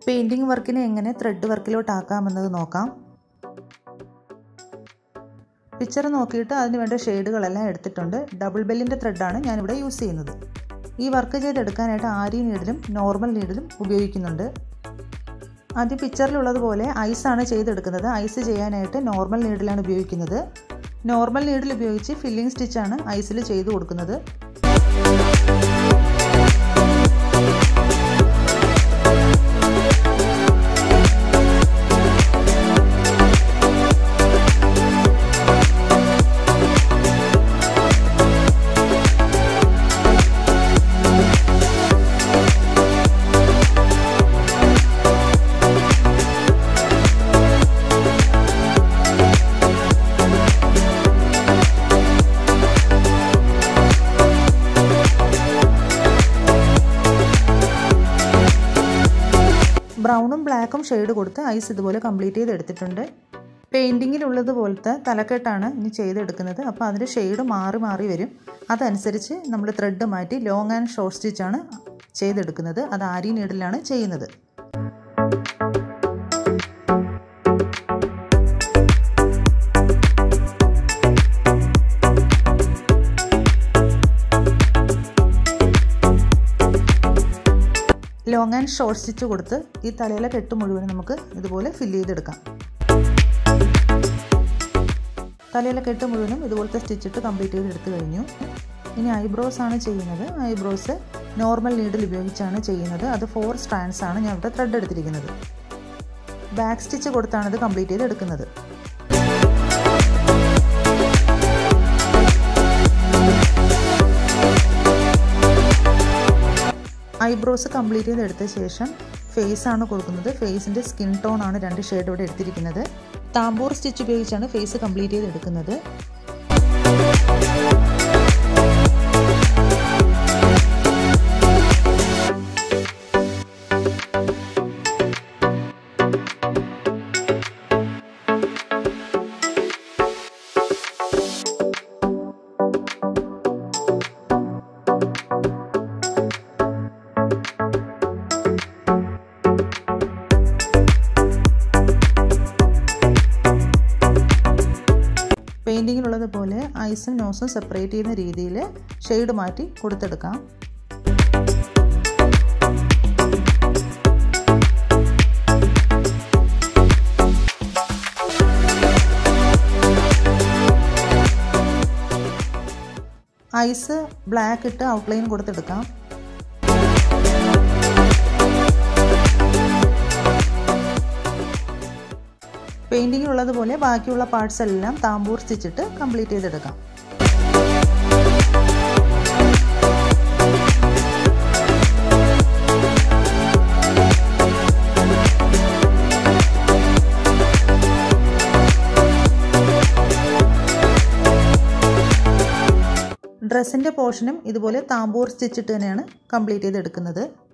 painting വർക്കിനെ എങ്ങനെ thread വർക്കിലോട്ടാക്കാമെന്നത് നോക്കാം പിക്ചർ നോക്കിയിട്ട് അതിന് വേണ്ട ഷെയ്ഡുകളെല്ലാം എടുത്തിട്ടുണ്ട് ഡബിൾ ബെല്ലിൻ്റെ ത്രെഡാണ് ഞാനിവിടെ യൂസ് ചെയ്യുന്നത് ഈ വർക്ക് ചെയ്തെടുക്കാനായിട്ട് ആരി നീഡിലും നോർമൽ നീഡിലും ഉപയോഗിക്കുന്നുണ്ട് ആദ്യം പിക്ചറിലുള്ളതുപോലെ ഐസാണ് ചെയ്തെടുക്കുന്നത് ഐസ് ചെയ്യാനായിട്ട് നോർമൽ നീഡിലാണ് ഉപയോഗിക്കുന്നത് നോർമൽ നീഡിൽ ഉപയോഗിച്ച് ഫില്ലിംഗ് സ്റ്റിച്ചാണ് ഐസിൽ ചെയ്തു കൊടുക്കുന്നത് ബ്രൗണും ബ്ലാക്കും ഷെയ്ഡ് കൊടുത്ത് ഐസ് ഇതുപോലെ കംപ്ലീറ്റ് ചെയ്ത് എടുത്തിട്ടുണ്ട് പെയിൻറ്റിങ്ങിലുള്ളതുപോലത്തെ തലക്കെട്ടാണ് ഇനി ചെയ്തെടുക്കുന്നത് അപ്പോൾ അതിൻ്റെ ഷെയ്ഡ് മാറി മാറി വരും അതനുസരിച്ച് നമ്മൾ ത്രെഡ് മാറ്റി ലോങ് ആൻഡ് ഷോർട്ട് സ്റ്റിച്ചാണ് ചെയ്തെടുക്കുന്നത് അത് ആരി നീഡിലാണ് ചെയ്യുന്നത് ലോങ് ആൻഡ് ഷോർട്ട് സ്റ്റിച്ച് കൊടുത്ത് ഈ തലയിലെ കെട്ട് മുഴുവൻ നമുക്ക് ഇതുപോലെ ഫില്ല് ചെയ്തെടുക്കാം തലയിലെ കെട്ട് മുഴുവനും ഇതുപോലത്തെ സ്റ്റിച്ചിട്ട് കംപ്ലീറ്റ് ചെയ്ത് എടുത്തു കഴിഞ്ഞു ഇനി ഐബ്രോസ് ആണ് ചെയ്യുന്നത് ഐബ്രോസ് നോർമൽ നീഡിൽ ഉപയോഗിച്ചാണ് ചെയ്യുന്നത് അത് ഫോർ സ്ട്രാൻഡ്സ് ആണ് ഞാൻ ഇവിടെ ത്രെഡ് എടുത്തിരിക്കുന്നത് ബാക്ക് സ്റ്റിച്ച് കൊടുത്താണ് ഇത് കംപ്ലീറ്റ് ചെയ്ത് എടുക്കുന്നത് ഐബ്രോസ് കംപ്ലീറ്റ് ചെയ്തെടുത്ത ശേഷം ഫേസ് ആണ് കൊടുക്കുന്നത് ഫേസിൻ്റെ സ്കിൻ ടോൺ ആണ് രണ്ട് ഷെയ്ഡ് ഇവിടെ എടുത്തിരിക്കുന്നത് താമ്പൂർ സ്റ്റിച്ച് ഉപയോഗിച്ചാണ് ഫേസ് കംപ്ലീറ്റ് ചെയ്ത് എടുക്കുന്നത് പെയിൻറ്റിങ്ങിലുള്ളതുപോലെ ഐസും നോസും സെപ്പറേറ്റ് ചെയ്യുന്ന രീതിയിൽ ഷെയ്ഡ് മാറ്റി കൊടുത്തെടുക്കാം ഐസ് ബ്ലാക്ക് ഇട്ട് ഔട്ട്ലൈൻ കൊടുത്തെടുക്കാം പെയിൻറ്റിങ്ങിലുള്ളതുപോലെ ബാക്കിയുള്ള പാർട്സ് എല്ലാം താമ്പൂർ സ്റ്റിച്ചിട്ട് കംപ്ലീറ്റ് ചെയ്തെടുക്കാം ഡ്രസ്സിൻ്റെ പോർഷനും ഇതുപോലെ താമ്പൂർ സ്റ്റിച്ചിട്ട് തന്നെയാണ് കംപ്ലീറ്റ് ചെയ്തെടുക്കുന്നത്